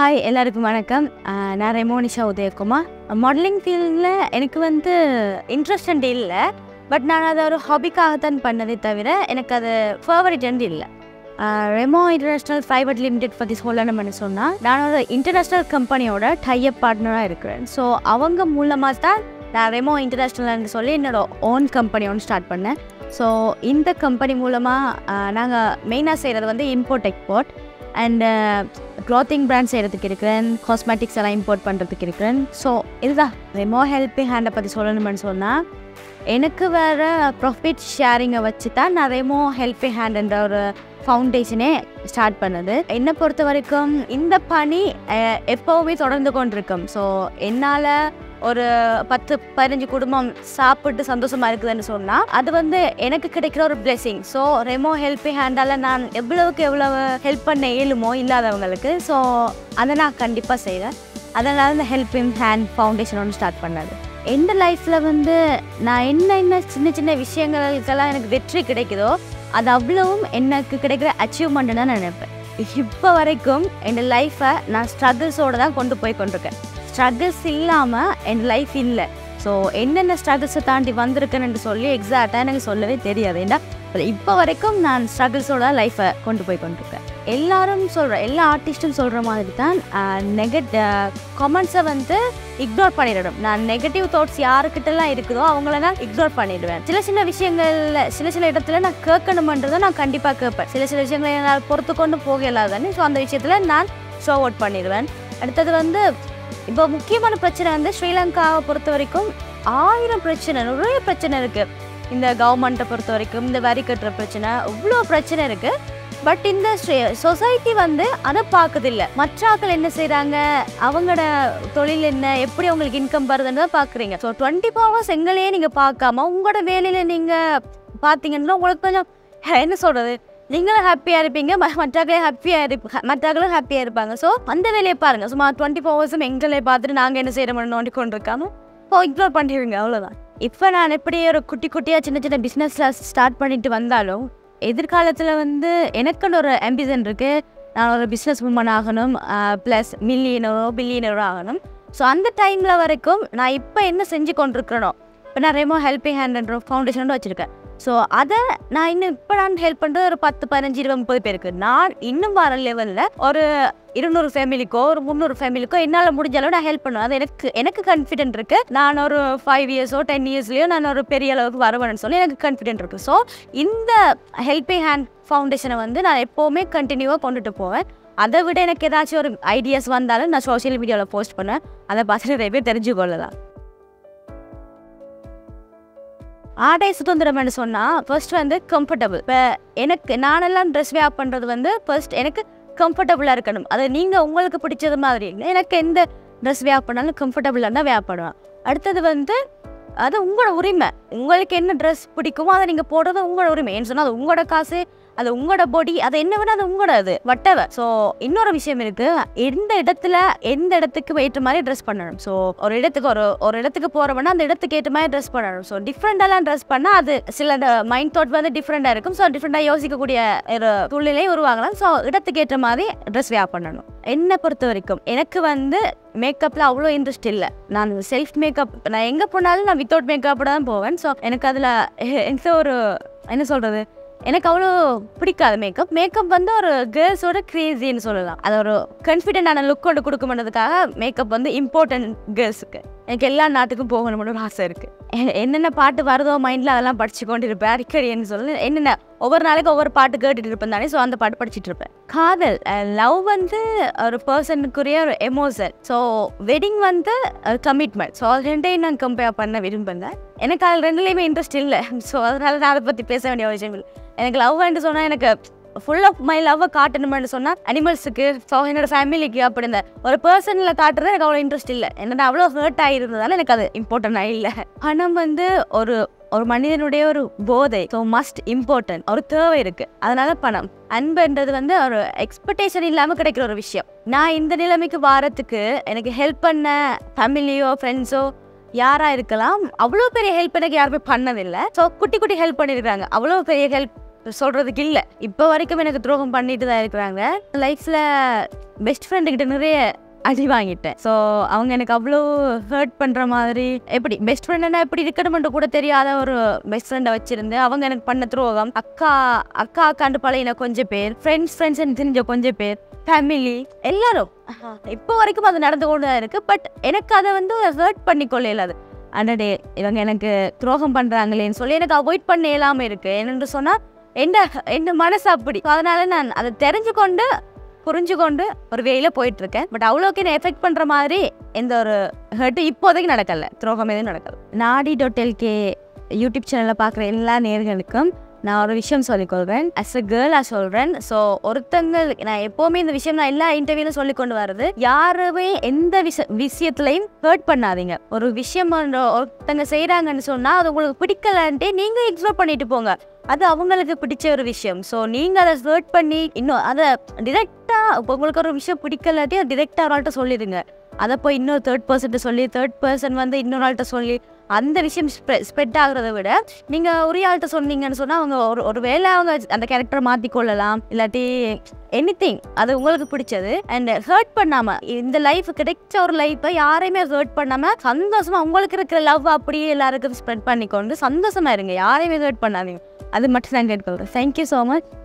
hi எல்லாருக்கும் வணக்கம் அஹ் நான் ரெமோனிஷா உதயகுமார் மாடலிங் ஃபீல்டில் எனக்கு வந்து இன்ட்ரெஸ்ட் இல்லை பட் நான் அதை ஒரு ஹாபிக்காகத்தான் பண்ணதே தவிர எனக்கு அது ஃபேவரட் இல்லை ரெமோ இன்டர்நேஷ்னல் ப்ரைவேட் லிமிடெட் பற்றி சொல்லணும்னு சொன்னால் நான் ஒரு இன்டர்நேஷ்னல் கம்பெனியோட டைப் பார்ட்னராக இருக்கிறேன் ஸோ அவங்க மூலமாக தான் நான் ரெமோ இன்டர்நேஷ்னல்னு சொல்லி என்னோட ஓன் கம்பெனி ஒன்று ஸ்டார்ட் பண்ணேன் ஸோ இந்த கம்பெனி மூலமாக நாங்கள் மெயினாக செய்கிறது வந்து import export and clothing brand செய்கிறதுக்கு இருக்கிறேன் காஸ்மெட்டிக்ஸ் எல்லாம் இம்போர்ட் பண்ணுறதுக்கு இருக்கிறேன் ஸோ இதுதான் ரெமோ ஹெல்ப்பிங் ஹேண்டை பற்றி சொல்லணும்னு சொன்னால் எனக்கு வேறு ப்ராஃபிட் ஷேரிங்கை வச்சு தான் நான் ரெமோ ஹெல்ப்பிங் ஹேண்டுன்ற ஒரு ஃபவுண்டேஷனே ஸ்டார்ட் பண்ணது என்னை பொறுத்த வரைக்கும் இந்த பணி அஹ், எப்போவுமே தொடர்ந்து கொண்டிருக்கும் ஸோ என்னால் ஒரு பத்து பதினஞ்சு குடும்பம் சாப்பிட்டு சந்தோஷமா இருக்குதுன்னு சொன்னால் அது வந்து எனக்கு கிடைக்கிற ஒரு blessing ஸோ ரெமோ ஹெல்ப்பிங் ஹேண்டால் நான் எவ்வளவுக்கு எவ்வளவு ஹெல்ப் பண்ண இயலுமோ இல்லாதவங்களுக்கு ஸோ அதை நான் கண்டிப்பாக செய்கிறேன் அதனால இந்த ஹெல்ப்பிங் ஹேண்ட் ஃபவுண்டேஷன் ஒன்று ஸ்டார்ட் பண்ணது எந்த லைஃப்பில் வந்து நான் என்ன என்ன சின்ன சின்ன விஷயங்களுக்கெல்லாம் எனக்கு வெற்றி கிடைக்குதோ அது அவ்வளவும் எனக்கு கிடைக்கிற அச்சீவ்மெண்ட்டு தான் நான் நினைப்பேன் இப்போ வரைக்கும் என் லைஃப்பை நான் ஸ்ட்ரகிள்ஸோடு தான் கொண்டு போய் கொண்டிருக்கேன் ஸ்ட்ரகிள்ஸ் இல்லாமல் என் லைஃப் இல்லை ஸோ என்னென்ன ஸ்ட்ரகிள்ஸை தாண்டி வந்திருக்கேன்னு சொல்லி எக்ஸாக்டாக எனக்கு சொல்லவே தெரியாது ஏன்னா இப்போ வரைக்கும் நான் ஸ்ட்ரகிள்ஸோட தான் லைஃப்பை கொண்டு போய் கொண்டிருக்கேன் எல்லாரும் சொல்கிற எல்லா ஆர்டிஸ்ட்டும் சொல்கிற மாதிரி தான் நெகட் கமெண்ட்ஸை வந்து இக்னோர் பண்ணிடணும் நான் நெகட்டிவ் தாட்ஸ் யாருக்கிட்டலாம் இருக்குதோ அவங்கள நான் இக்னோர் பண்ணிடுவேன் சில சின்ன விஷயங்கள்ல சில சில இடத்துல நான் கேட்கணுமன்றதை நான் கண்டிப்பாக கேட்பேன் சில சில விஷயங்களை என்னால் பொறுத்து கொண்டு போக இல்லாதானே ஸோ அந்த விஷயத்தில் நான் ஷோ அவுட் பண்ணிடுவேன் அடுத்தது வந்து இப்போ முக்கியமான பிரச்சனை வந்து ஸ்ரீலங்காவை பொறுத்த வரைக்கும் ஆயிரம் பிரச்சனை நிறைய பிரச்சனை இருக்குது இந்த கவர்மெண்ட்டை பொறுத்த வரைக்கும் இந்த வரி கட்டுற பிரச்சனை இவ்வளோ பிரச்சனை இருக்குது பட் இந்த சொசைட்டி வந்து அதை பார்க்குதில்ல மற்ற ஆட்கள் என்ன செய்கிறாங்க அவங்களோட தொழில் என்ன எப்படி அவங்களுக்கு இன்கம் வருதுன்னு தான் பார்க்குறீங்க ஸோ டுவெண்ட்டி ஃபோர் ஹவர்ஸ் எங்களையே நீங்கள் பார்க்காம உங்களோட வேலையில் நீங்கள் பார்த்தீங்கன்னா உங்களுக்கு கொஞ்சம் என்ன சொல்கிறது நீங்களும் ஹாப்பியாக இருப்பீங்க ம- மற்றவர்களே ஹாப்பியாக இருப்ப மற்றவர்களும் ஹாப்பியாக இருப்பாங்க ஸோ அந்த வேலையை பாருங்கள் சும்மா டுவெண்ட்டி ஃபோர் ஹவர்ஸும் எங்களை பார்த்துட்டு நாங்கள் என்ன செய்கிறோம்னு நோண்டி கொண்டு இருக்காம இப்போ இக்னோர் பண்ணிடுவீங்க அவ்வளோதான் இப்போ நான் எப்படி ஒரு குட்டி குட்டியாக சின்ன சின்ன பிஸ்னஸில் ஸ்டார்ட் பண்ணிட்டு வந்தாலும் எதிர்காலத்தில் வந்து எனக்குன்னு ஒரு ஆம்பிஷன் இருக்குது நான் ஒரு பிஸ்னஸ் உமன் ஆகணும் ப்ளஸ் மில்லியனரோ பில்லியனரோ ஆகணும் ஸோ அந்த டைமில் வரைக்கும் நான் இப்போ என்ன செஞ்சு கொண்டிருக்கிறனோ இப்போ நான் ரெமோ ஹெல்ப்பிங் ஹேண்ட்ன்ற ஃபவுண்டேஷன் வச்சுருக்கேன் ஸோ அதை நான் இன்னும் இப்போ நான் ஹெல்ப் பண்ணுறது ஒரு பத்து பதினஞ்சு இருபது முப்பது பேருக்கு நான் இன்னும் வர லெவலில் ஒரு இருநூறு ஃபேமிலிக்கோ ஒரு முந்நூறு ஃபேமிலிக்கோ என்னால் முடிஞ்ச அளவு நான் ஹெல்ப் பண்ணுவேன் அது எனக்கு எனக்கு கான்ஃபிடென்ட் இருக்குது நான் ஒரு ஃபைவ் இயர்ஸோ டென் இயர்ஸ்லேயோ நான் ஒரு பெரிய அளவுக்கு வருவேன்னு சொல்லி எனக்கு கான்ஃபிடென்ட் இருக்குது ஸோ இந்த ஹெல்ப்பிங் ஹேண்ட் ஃபவுண்டேஷனை வந்து நான் எப்போவுமே கண்டினியூவாக கொண்டுட்டு போவேன் அதை விட எனக்கு ஏதாச்சும் ஒரு ஐடியாஸ் வந்தாலும் நான் சோஷியல் மீடியாவில் போஸ்ட் பண்ணேன் அதை பார்த்து நிறைய பேர் தெரிஞ்சு கொள்ளலாம் ஆடை சுதந்திரம்னு சொன்னால் ஃபர்ஸ்ட் வந்து கம்ஃபர்டபுள் இப்போ எனக்கு நானெல்லாம் ட்ரெஸ் வேர் பண்ணுறது வந்து ஃபர்ஸ்ட் எனக்கு கம்ஃபர்டபுளாக இருக்கணும் அது நீங்கள் உங்களுக்கு பிடிச்சது மாதிரி இல்லை எனக்கு எந்த ட்ரெஸ் வேர் பண்ணாலும் கம்ஃபர்டபுளாக தான் வேர் பண்ணுவேன் அடுத்தது வந்து அது உங்களோட உரிமை உங்களுக்கு என்ன ட்ரெஸ் பிடிக்குமோ அதை நீங்கள் போடுறது உங்களோட உரிமை ஏன்னு சொன்னால் அது உங்களோட காசு அது உங்களோட பாடி அது என்ன வேணா அது உங்களோட அது வட்டவர் ஸோ இன்னொரு விஷயம் இருக்கு எந்த இடத்துல எந்த இடத்துக்கு ஏற்ற மாதிரி ட்ரெஸ் பண்ணணும் ஸோ ஒரு இடத்துக்கு ஒரு ஒரு இடத்துக்கு போறோம்னா அந்த இடத்துக்கு ஏற்ற மாதிரி ட்ரெஸ் பண்ணணும் ஸோ டிஃப்ரெண்டெல்லாம் ட்ரெஸ் பண்ணால் அது சில மைண்ட் தாட் வந்து டிஃப்ரெண்டாக இருக்கும் ஸோ டிஃப்ரெண்டாக யோசிக்கக்கூடிய ஒரு சூழ்நிலையை உருவாகலாம் ஸோ இடத்துக்கு ஏற்ற மாதிரி ட்ரெஸ் வேர் பண்ணணும் என்னை பொறுத்த வரைக்கும் எனக்கு வந்து மேக்கப்பில் அவ்வளோ இன்ட்ரெஸ்ட் இல்லை நான் செல்ஃப் மேக்கப் நான் எங்கே போனாலும் நான் வித்தவுட் மேக்கப்போட தான் போவேன் ஸோ எனக்கு அதில் எந்த ஒரு என்ன சொல்கிறது எனக்கு அவ்வளோ பிடிக்காது மேக்கப் மேக்கப் வந்து ஒரு கேர்ள்ஸோட க்ரேசின்னு சொல்லலாம் அது ஒரு கான்ஃபிடென்டான லுக் கொண்டு கொடுக்கணுன்றதுக்காக மேக்கப் வந்து இம்பார்ட்டன்ட் கேர்ள்ஸுக்கு எனக்கு எல்லா நாட்டுக்கும் போகணும்னு ஒரு ஆசை இருக்குது என்னென்ன பாட்டு வருதோ மைண்டில் அதெல்லாம் படிச்சு கொண்டு இருப்பேன் அடிக்கடின்னு சொல்லி என்னென்ன ஒவ்வொரு நாளைக்கு ஒவ்வொரு பாட்டு கேட்டுட்டு இருப்பேன் தானே ஸோ அந்த பாட்டு படிச்சுட்டு இருப்பேன் காதல் லவ் வந்து ஒரு பர்சனுக்குரிய ஒரு எமோஷன் ஸோ வெட்டிங் வந்து கமிட்மெண்ட் ஸோ அது ரெண்டையும் நான் கம்பேர் பண்ண விரும்புகிறேன் எனக்கு அது ரெண்டுலேயுமே இன்ட்ரெஸ்ட் இல்லை ஸோ அதனால நான் அதை பற்றி பேச வேண்டிய அவசியம் இல்லை எனக்கு லவ் சொன்னால் எனக்கு ஃபுல் ஆஃப் மை லவ்வை காட்டணும்னு சொன்னால் அனிமல்ஸுக்கு ஸோ என்னோட ஃபேமிலிக்கு அப்படி இந்த ஒரு பர்சனில் காட்டுறது எனக்கு அவ்வளோ இன்ட்ரெஸ்ட் இல்லை என்னோட அவ்வளோ ஹர்ட் ஆகிருந்ததால எனக்கு அது இம்பார்ட்டன்ட் இல்லை பணம் வந்து ஒரு ஒரு மனிதனுடைய ஒரு போதை ஸோ மஸ்ட் இம்பார்ட்டன்ட் ஒரு தேவை இருக்கு அதனால பணம் அன்புன்றது வந்து ஒரு எக்ஸ்பெக்டேஷன் இல்லாமல் கிடைக்கிற ஒரு விஷயம் நான் இந்த நிலைமைக்கு வாரத்துக்கு எனக்கு ஹெல்ப் பண்ண ஃபேமிலியோ ஃப்ரெண்ட்ஸோ யாராக இருக்கலாம் அவ்வளோ பெரிய ஹெல்ப் எனக்கு யாருமே பண்ணதில்லை ஸோ குட்டி குட்டி ஹெல்ப் பண்ணியிருக்காங்க அவ்வளோ பெரிய ஹெல்ப் சொல்கிறதுக்கு இல்லை இப்போ வரைக்கும் எனக்கு துரோகம் பண்ணிட்டு தான் இருக்கிறாங்க லைஃப்பில் பெஸ்ட் ஃப்ரெண்டுக்கிட்ட நிறைய அடி வாங்கிட்டேன் ஸோ அவங்க எனக்கு அவ்வளோ ஹர்ட் பண்ணுற மாதிரி எப்படி பெஸ்ட் ஃப்ரெண்டுனா எப்படி இருக்கணும்னு கூட தெரியாத ஒரு பெஸ்ட் ஃப்ரெண்டை வச்சிருந்து அவங்க எனக்கு பண்ண துரோகம் அக்கா அக்கா அக்காண்டு பழையின கொஞ்சம் பேர் ஃப்ரெண்ட்ஸ் ஃப்ரெண்ட்ஸ் தெரிஞ்ச கொஞ்சம் பேர் ஃபேமிலி எல்லாரும் இப்போ வரைக்கும் அது நடந்து கொண்டு தான் இருக்குது பட் எனக்கு அதை வந்து ஹர்ட் பண்ணி கொள்ளையில அது அடடே இவங்க எனக்கு துரோகம் பண்ணுறாங்களேன்னு சொல்லி எனக்கு அவாய்ட் பண்ண இயலாமல் இருக்குது என்னென்று சொன்னால் என்ன என்ன மனசு அப்படி So, அதனால நான் அதை தெரிஞ்சு கொண்டு புரிஞ்சு கொண்டு ஒரு வேல போயிட்டு இருக்கேன் பட் அவ்வளோக்கு என்ன எஃபெக்ட் பண்ணுற மாதிரி எந்த ஒரு ஹர்ட்டும் இப்போதைக்கு நடக்கல துரோகம் எதுவும் நடக்கல நாடி டாட் எல்கே யூடியூப் சேனலில் பார்க்குற எல்லா நேர்களுக்கும் நான் ஒரு விஷயம் சொல்லிக்கொள்கிறேன் அஸ் அ கேர்ளாக சொல்கிறேன் ஸோ ஒருத்தங்க நான் எப்போவுமே இந்த விஷயம் நான் எல்லா இன்டர்வியூலும் சொல்லி கொண்டு வர்றது யாருமே எந்த விஷ விஷயத்துலையும் ஹர்ட் பண்ணாதீங்க ஒரு விஷயம் ஒன்று ஒருத்தங்க செய்கிறாங்கன்னு சொன்னால் அது உங்களுக்கு பிடிக்கலன்ட்டே நீங்கள் இக்னோர் பண்ணிட்டு போங்க அது அவங்களுக்கு பிடிச்ச ஒரு விஷயம் ஸோ நீங்கள் அதை ஹர்ட் பண்ணி இன்னும் அதை டிரெக்டாக இப்போ உங்களுக்கு ஒரு விஷயம் பிடிக்கலாட்டி அதை டிரெக்டாக ஒரு ஆள்கிட்ட சொல்லிடுங்க அதை போய் இன்னொரு தேர்ட் பர்சன்ட்ட சொல்லி தேர்ட் பர்சன் வந்து இன்னொரு ஆள்கிட்ட சொல்லி அந்த விஷயம் ஸ்ப்ரெட் ஆகுறத விட நீங்கள் ஒரு ஆள்கிட்ட சொன்னீங்கன்னு சொன்னால் அவங்க ஒரு ஒரு வேளை அவங்க அந்த கேரக்டரை மாற்றிக்கொள்ளலாம் இல்லாட்டி எனி திங் அது உங்களுக்கு பிடிச்சது அண்ட் ஹர்ட் பண்ணாமல் இந்த லைஃப் கிடைச்ச ஒரு லைஃப்பை யாரையுமே ஹர்ட் பண்ணாமல் சந்தோஷமா உங்களுக்கு இருக்கிற லவ் அப்படியே எல்லாருக்கும் ஸ்ப்ரெட் பண்ணிக்கொண்டு சந்தோஷமா இருங்க யாரையுமே ஹர்ட் பண்ணாதீங்க அது மட்டும் தான் கேட்கொள்கிறேன் தேங்க்யூ ஸோ மச்